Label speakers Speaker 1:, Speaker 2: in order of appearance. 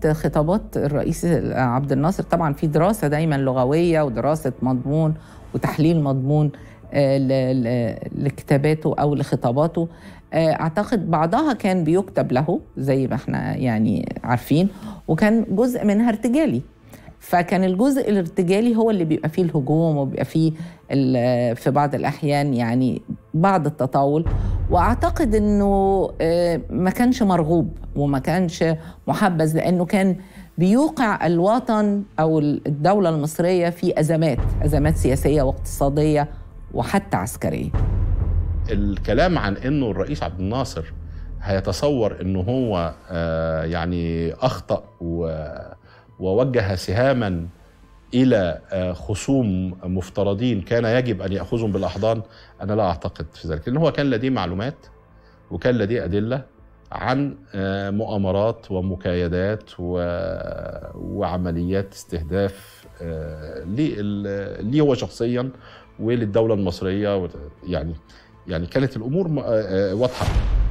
Speaker 1: كانت خطابات الرئيس عبد الناصر طبعا في دراسه دايما لغويه ودراسه مضمون وتحليل مضمون لكتاباته او لخطاباته اعتقد بعضها كان بيكتب له زي ما احنا يعني عارفين وكان جزء منها ارتجالي فكان الجزء الارتجالي هو اللي بيبقى فيه الهجوم وبيبقى فيه في بعض الاحيان يعني بعض التطاول واعتقد انه ما كانش مرغوب وما كانش محبذ لانه كان بيوقع الوطن او الدوله المصريه في ازمات ازمات سياسيه واقتصاديه وحتى عسكريه
Speaker 2: الكلام عن انه الرئيس عبد الناصر هيتصور انه هو يعني اخطا ووجه سهاما الى خصوم مفترضين كان يجب ان ياخذهم بالاحضان انا لا اعتقد في ذلك لان هو كان لديه معلومات وكان لديه ادله عن مؤامرات ومكايدات وعمليات استهداف ليه هو شخصيا وللدوله المصريه يعني يعني كانت الامور واضحه